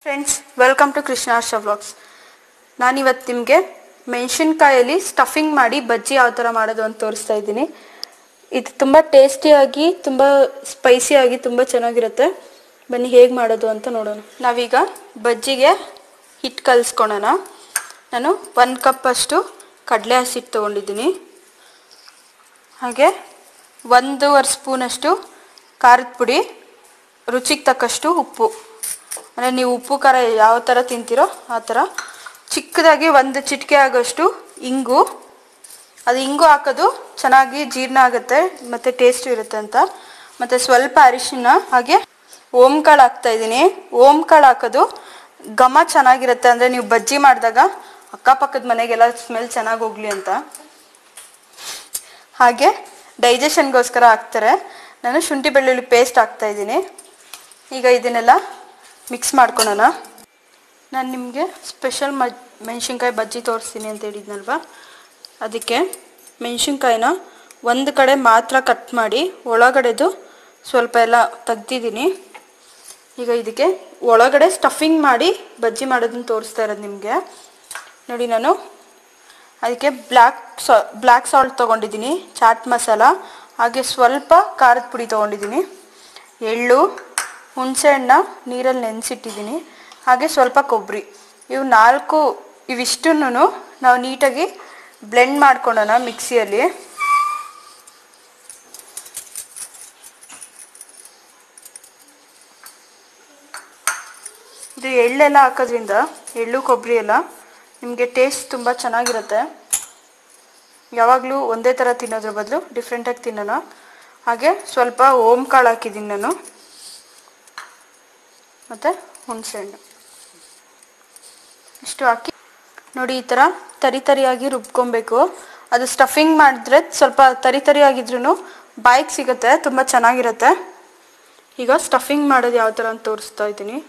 friends welcome to Krishna Harsha vlogs ನಾನಿವತ್ತು ನಿಮಗೆ ಮೆಣಸಿನ್ಕಾಯಲ್ಲಿ stuffing ಮಾಡಿ ಬಜ್ಜಿ ಯಾವ ಥರ ಮಾಡೋದು ಅಂತ ತೋರಿಸ್ತಾ ಇದ್ದೀನಿ ಇದು ತುಂಬ ಟೇಸ್ಟಿಯಾಗಿ ತುಂಬ ಸ್ಪೈಸಿಯಾಗಿ ತುಂಬ ಚೆನ್ನಾಗಿರುತ್ತೆ ಬನ್ನಿ ಹೇಗೆ ಮಾಡೋದು ಅಂತ ನೋಡೋಣ ನಾವೀಗ ಬಜ್ಜಿಗೆ ಹಿಟ್ಟು ಕಲಿಸ್ಕೊಳೋಣ ನಾನು ಒಂದು ಕಪ್ಪಷ್ಟು ಕಡಲೆ ಹಸಿಟ್ಟು ತೊಗೊಂಡಿದ್ದೀನಿ ಹಾಗೆ ಒಂದೂವರೆ ಸ್ಪೂನಷ್ಟು ಖಾರದ ಪುಡಿ ರುಚಿಗೆ ತಕ್ಕಷ್ಟು ಉಪ್ಪು ಅಂದರೆ ನೀವು ಉಪ್ಪು ಖಾರ ಯಾವ ಥರ ತಿಂತೀರೋ ಆ ಥರ ಚಿಕ್ಕದಾಗಿ ಒಂದು ಚಿಟಿಕೆ ಆಗೋಷ್ಟು ಇಂಗು ಅದು ಇಂಗು ಹಾಕೋದು ಚೆನ್ನಾಗಿ ಜೀರ್ಣ ಆಗುತ್ತೆ ಮತ್ತು ಟೇಸ್ಟ್ ಇರುತ್ತೆ ಅಂತ ಮತ್ತು ಸ್ವಲ್ಪ ಅರಿಶಿನ ಹಾಗೆ ಓಮ್ ಕಾಳು ಹಾಕ್ತಾ ಇದ್ದೀನಿ ಓಮ್ ಕಾಳು ಹಾಕೋದು ಘಮ ಚೆನ್ನಾಗಿರುತ್ತೆ ಅಂದರೆ ನೀವು ಬಜ್ಜಿ ಮಾಡಿದಾಗ ಅಕ್ಕಪಕ್ಕದ ಮನೆಗೆಲ್ಲ ಸ್ಮೆಲ್ ಚೆನ್ನಾಗಿ ಹೋಗ್ಲಿ ಅಂತ ಹಾಗೆ ಡೈಜೆಷನ್ಗೋಸ್ಕರ ಹಾಕ್ತಾರೆ ನಾನು ಶುಂಠಿ ಬೆಳ್ಳುಳ್ಳಿ ಪೇಸ್ಟ್ ಹಾಕ್ತಾ ಇದ್ದೀನಿ ಈಗ ಇದನ್ನೆಲ್ಲ ಮಿಕ್ಸ್ ಮಾಡ್ಕೊಳೋಣ ನಾನು ನಿಮಗೆ ಸ್ಪೆಷಲ್ ಮ ಮೆಣಸಿನ್ಕಾಯಿ ಬಜ್ಜಿ ತೋರಿಸ್ತೀನಿ ಅಂತ ಹೇಳಿದ್ನಲ್ವ ಅದಕ್ಕೆ ಮೆಣಸಿನ್ಕಾಯಿನ ಒಂದು ಕಡೆ ಮಾತ್ರ ಕಟ್ ಮಾಡಿ ಒಳಗಡೆದು ಸ್ವಲ್ಪ ಎಲ್ಲ ತೆಗ್ದಿದ್ದೀನಿ ಈಗ ಇದಕ್ಕೆ ಒಳಗಡೆ ಸ್ಟಫಿಂಗ್ ಮಾಡಿ ಬಜ್ಜಿ ಮಾಡೋದನ್ನ ತೋರಿಸ್ತಾ ಇರೋದು ನಿಮಗೆ ನೋಡಿ ನಾನು ಅದಕ್ಕೆ ಬ್ಲ್ಯಾಕ್ ಸಾ ಬ್ಲ್ಯಾಕ್ ಸಾಲ್ಟ್ ತೊಗೊಂಡಿದ್ದೀನಿ ಚಾಟ್ ಮಸಾಲ ಹಾಗೆ ಸ್ವಲ್ಪ ಖಾರದ ಪುಡಿ ತೊಗೊಂಡಿದ್ದೀನಿ ಎಳ್ಳು ಹುಣಸೆಹಣ್ಣ ನೀರಲ್ಲಿ ನೆನೆಸಿಟ್ಟಿದ್ದೀನಿ ಹಾಗೆ ಸ್ವಲ್ಪ ಕೊಬ್ಬರಿ ಇವು ನಾಲ್ಕು ಇವಿಷ್ಟೂ ನಾವು ನೀಟಾಗಿ ಬ್ಲೆಂಡ್ ಮಾಡ್ಕೊಳ್ಳೋಣ ಮಿಕ್ಸಿಯಲ್ಲಿ ಇದು ಎಳ್ಳೆಲ್ಲ ಹಾಕೋದ್ರಿಂದ ಎಳ್ಳು ಕೊಬ್ಬರಿ ಎಲ್ಲ ನಿಮಗೆ ಟೇಸ್ಟ್ ತುಂಬ ಚೆನ್ನಾಗಿರುತ್ತೆ ಯಾವಾಗಲೂ ಒಂದೇ ಥರ ತಿನ್ನೋದ್ರ ಬದಲು ಡಿಫ್ರೆಂಟಾಗಿ ತಿನ್ನೋಣ ಹಾಗೆ ಸ್ವಲ್ಪ ಓಮ್ ಕಾಳು ಹಾಕಿದ್ದೀನಿ ನಾನು ಮತ್ತು ಹುಣಸೆಹಣ್ಣು ಇಷ್ಟು ಹಾಕಿ ನೋಡಿ ಈ ಥರ ತರಿ ತರಿಯಾಗಿ ರುಬ್ಕೊಬೇಕು ಅದು ಸ್ಟಫಿಂಗ್ ಮಾಡಿದ್ರೆ ಸ್ವಲ್ಪ ತರಿ ತರಿಯಾಗಿದ್ರೂ ಬಾಯಿಗೆ ಸಿಗುತ್ತೆ ತುಂಬ ಚೆನ್ನಾಗಿರುತ್ತೆ ಈಗ ಸ್ಟಫಿಂಗ್ ಮಾಡೋದು ಯಾವ ಥರ ಅಂತ ತೋರಿಸ್ತಾ ಇದ್ದೀನಿ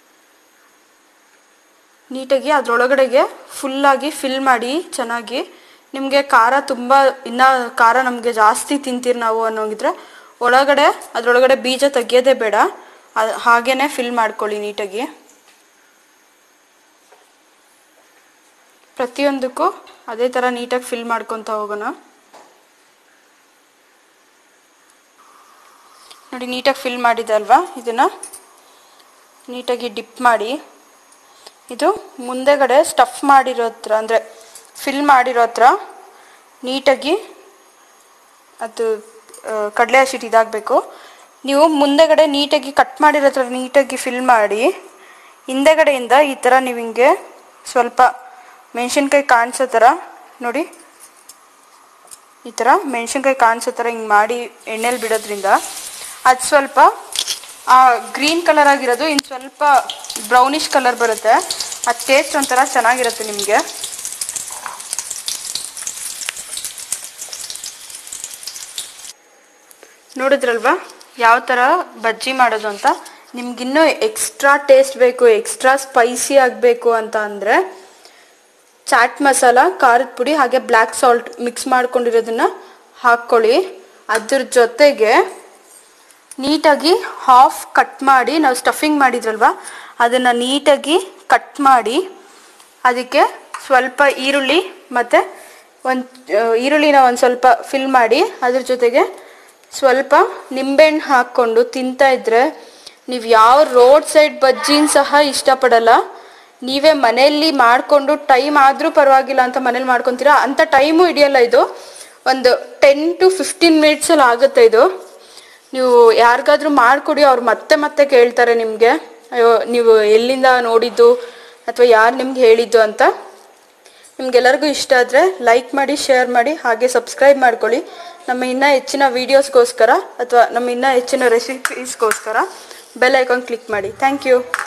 ನೀಟಾಗಿ ಅದರೊಳಗಡೆಗೆ ಫುಲ್ಲಾಗಿ ಫಿಲ್ ಮಾಡಿ ಚೆನ್ನಾಗಿ ನಿಮಗೆ ಖಾರ ತುಂಬ ಇನ್ನೂ ಖಾರ ನಮಗೆ ಜಾಸ್ತಿ ತಿಂತೀರಿ ನಾವು ಅನ್ನೋಗಿದ್ರೆ ಒಳಗಡೆ ಅದರೊಳಗಡೆ ಬೀಜ ತೆಗಿಯೋದೇ ಬೇಡ ಅದು ಹಾಗೇ ಫಿಲ್ ಮಾಡ್ಕೊಳ್ಳಿ ನೀಟಾಗಿ ಪ್ರತಿಯೊಂದಕ್ಕೂ ಅದೇ ಥರ ನೀಟಾಗಿ ಫಿಲ್ ಮಾಡ್ಕೊತ ಹೋಗೋಣ ನೋಡಿ ನೀಟಾಗಿ ಫಿಲ್ ಮಾಡಿದೆ ಅಲ್ವಾ ಇದನ್ನು ನೀಟಾಗಿ ಡಿಪ್ ಮಾಡಿ ಇದು ಮುಂದೆಗಡೆ ಸ್ಟಫ್ ಮಾಡಿರೋ ಹತ್ರ ಅಂದರೆ ಫಿಲ್ ಮಾಡಿರೋ ಹತ್ರ ನೀಟಾಗಿ ಅದು ಕಡಲೆ ಹಸಿಟ್ಟು ಇದಾಗಬೇಕು ನೀವು ಮುಂದೆಗಡೆ ನೀಟಾಗಿ ಕಟ್ ಮಾಡಿರೋ ಹತ್ರ ನೀಟಾಗಿ ಫಿಲ್ ಮಾಡಿ ಹಿಂದೆಗಡೆಯಿಂದ ಈ ಥರ ನೀವು ಹಿಂಗೆ ಸ್ವಲ್ಪ ಮೆಣಸಿನ್ಕಾಯಿ ಕಾಣಿಸೋ ಥರ ನೋಡಿ ಈ ಥರ ಮೆಣಸಿನ್ಕಾಯಿ ಕಾಣಿಸೋ ಥರ ಹಿಂಗೆ ಮಾಡಿ ಎಣ್ಣೆಲಿ ಬಿಡೋದ್ರಿಂದ ಅದು ಸ್ವಲ್ಪ ಆ ಗ್ರೀನ್ ಕಲರ್ ಆಗಿರೋದು ಇನ್ನು ಸ್ವಲ್ಪ ಬ್ರೌನಿಷ್ ಕಲರ್ ಬರುತ್ತೆ ಅದು ಟೇಸ್ಟ್ ಒಂಥರ ಚೆನ್ನಾಗಿರುತ್ತೆ ನಿಮಗೆ ನೋಡಿದ್ರಲ್ವಾ ಯಾವ ಥರ ಬಜ್ಜಿ ಮಾಡೋದು ಅಂತ ನಿಮ್ಗಿನ್ನೂ ಎಕ್ಸ್ಟ್ರಾ ಟೇಸ್ಟ್ ಬೇಕು ಎಕ್ಸ್ಟ್ರಾ ಸ್ಪೈಸಿ ಆಗಬೇಕು ಅಂತ ಅಂದರೆ ಚಾಟ್ ಮಸಾಲ ಖಾರದ ಪುಡಿ ಹಾಗೆ ಬ್ಲ್ಯಾಕ್ ಸಾಲ್ಟ್ ಮಿಕ್ಸ್ ಮಾಡ್ಕೊಂಡಿರೋದನ್ನ ಹಾಕ್ಕೊಳ್ಳಿ ಅದ್ರ ಜೊತೆಗೆ ನೀಟಾಗಿ ಹಾಫ್ ಕಟ್ ಮಾಡಿ ನಾವು ಸ್ಟಫಿಂಗ್ ಮಾಡಿದ್ರಲ್ವ ಅದನ್ನು ನೀಟಾಗಿ ಕಟ್ ಮಾಡಿ ಅದಕ್ಕೆ ಸ್ವಲ್ಪ ಈರುಳ್ಳಿ ಮತ್ತು ಒಂದು ಈರುಳ್ಳಿನ ಒಂದು ಸ್ವಲ್ಪ ಫಿಲ್ ಮಾಡಿ ಅದ್ರ ಜೊತೆಗೆ ಸ್ವಲ್ಪ ನಿಂಬೆಹಣ್ಣು ಹಾಕ್ಕೊಂಡು ತಿಂತಾ ಇದ್ರೆ ನೀವು ಯಾವ ರೋಡ್ ಸೈಡ್ ಬಜ್ಜಿನ ಸಹ ಇಷ್ಟಪಡಲ್ಲ ನೀವೇ ಮನೆಯಲ್ಲಿ ಮಾಡಿಕೊಂಡು ಟೈಮ್ ಆದರೂ ಪರವಾಗಿಲ್ಲ ಅಂತ ಮನೇಲಿ ಮಾಡ್ಕೊತೀರಾ ಅಂಥ ಟೈಮು ಹಿಡಿಯಲ್ಲ ಇದು ಒಂದು ಟೆನ್ ಟು ಫಿಫ್ಟೀನ್ ಮಿನಿಟ್ಸಲ್ಲಿ ಆಗುತ್ತೆ ಇದು ನೀವು ಯಾರಿಗಾದ್ರೂ ಮಾಡಿಕೊಡಿ ಅವ್ರು ಮತ್ತೆ ಮತ್ತೆ ಕೇಳ್ತಾರೆ ನಿಮಗೆ ಅಯ್ಯೋ ನೀವು ಎಲ್ಲಿಂದ ನೋಡಿದ್ದು ಅಥವಾ ಯಾರು ನಿಮ್ಗೆ ಹೇಳಿದ್ದು ಅಂತ ನಿಮ್ಗೆಲ್ಲರಿಗೂ ಇಷ್ಟ ಆದರೆ ಲೈಕ್ ಮಾಡಿ ಶೇರ್ ಮಾಡಿ ಹಾಗೆ ಸಬ್ಸ್ಕ್ರೈಬ್ ಮಾಡ್ಕೊಳ್ಳಿ ನಮ್ಮ ಇನ್ನೂ ಹೆಚ್ಚಿನ ವೀಡಿಯೋಸ್ಗೋಸ್ಕರ ಅಥವಾ ನಮ್ಮ ಇನ್ನೂ ಹೆಚ್ಚಿನ ರೆಸಿಪೀಸ್ಗೋಸ್ಕರ ಬೆಲ್ ಐಕಾನ್ ಕ್ಲಿಕ್ ಮಾಡಿ ಥ್ಯಾಂಕ್ ಯು